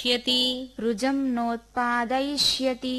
క్ష్యతి రుజం నోత్పాదయిష్యతి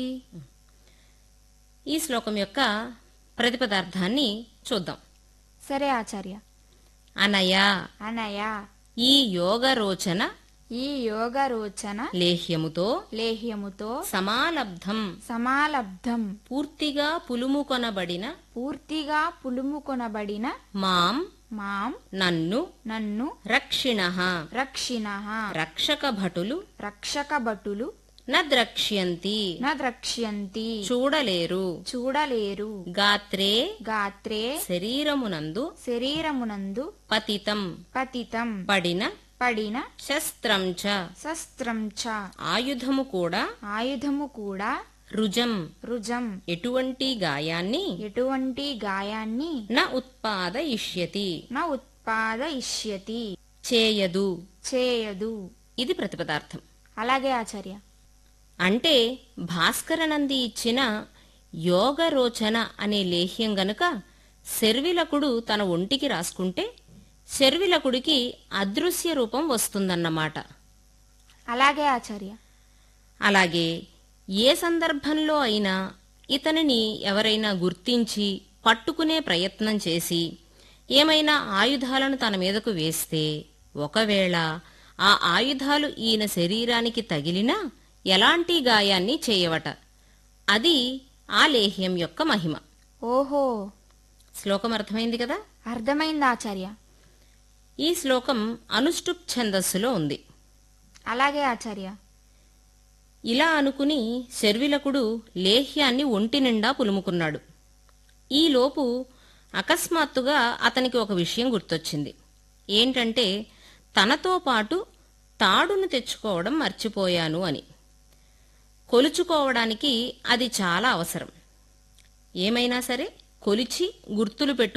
ఈ శ్లోకం యొక్క ప్రతిపదార్థాన్ని చూద్దాం సరే ఆచార్య అనయా అనయ ఈ యోగరోచన ఈ యోగ రోచన లేహ్యముతో లేహ్యముతో సమాలబ్ధం సమాలబ్ధం పూర్తిగా పులుముకొనబడిన పూర్తిగా పులుముకొనబడిన మాం మాం నన్ను నన్ను రక్షిణ రక్షిణ రక్షక భటులు రక్షక భటులు న ద్రక్ష్యంతి న ద్రక్ష్యంతి చూడలేరు చూడలేరు గాత్రే గాత్రే శరీరమునందు శరీరమునందు పతితం పతితం పడిన పడిన శస్త్రం చ శస్త్రం చ ఆయుధము కూడా ఆయుధము కూడా రుజం రుజం ఎటువంటి గాయాన్ని ఎటువంటి గాయాన్ని న ఉత్పాదయిష్యతి న ఉత్పాదయిష్యతి చేయదు చేయదు ఇది ప్రతిపదార్థం అలాగే ఆచార్య అంటే భాస్కరనంది ఇచ్చిన యోగరోచన అనే లేహ్యం గనుక శర్విలకుడు తన ఒంటికి రాసుకుంటే శర్విలకుడికి అదృశ్య రూపం వస్తుందన్నమాట అలాగే ఆచార్య అలాగే ఏ సందర్భంలో అయినా ఇతనిని ఎవరైనా గుర్తించి పట్టుకునే ప్రయత్నం చేసి ఏమైనా ఆయుధాలను తన మీదకు వేస్తే ఒకవేళ ఆ ఆయుధాలు ఈయన శరీరానికి తగిలినా ఎలాంటి గాయాన్ని చేయవట అది ఆ లేహ్యం యొక్క మహిమ ఓహో శ్లోకం అర్థమైంది కదా అర్థమైంది ఆచార్య ఈ శ్లోకం అనుష్టుప్ ఛందస్సులో ఉంది అలాగే ఆచార్య ఇలా అనుకుని శర్విలకుడు లేహ్యాన్ని ఒంటి నిండా పులుముకున్నాడు ఈలోపు అకస్మాత్తుగా అతనికి ఒక విషయం గుర్తొచ్చింది ఏంటంటే తనతో పాటు తాడును తెచ్చుకోవడం మర్చిపోయాను అని కొలుచుకోవడానికి అది చాలా అవసరం ఏమైనా సరే కొలిచి గుర్తులు పెట్టు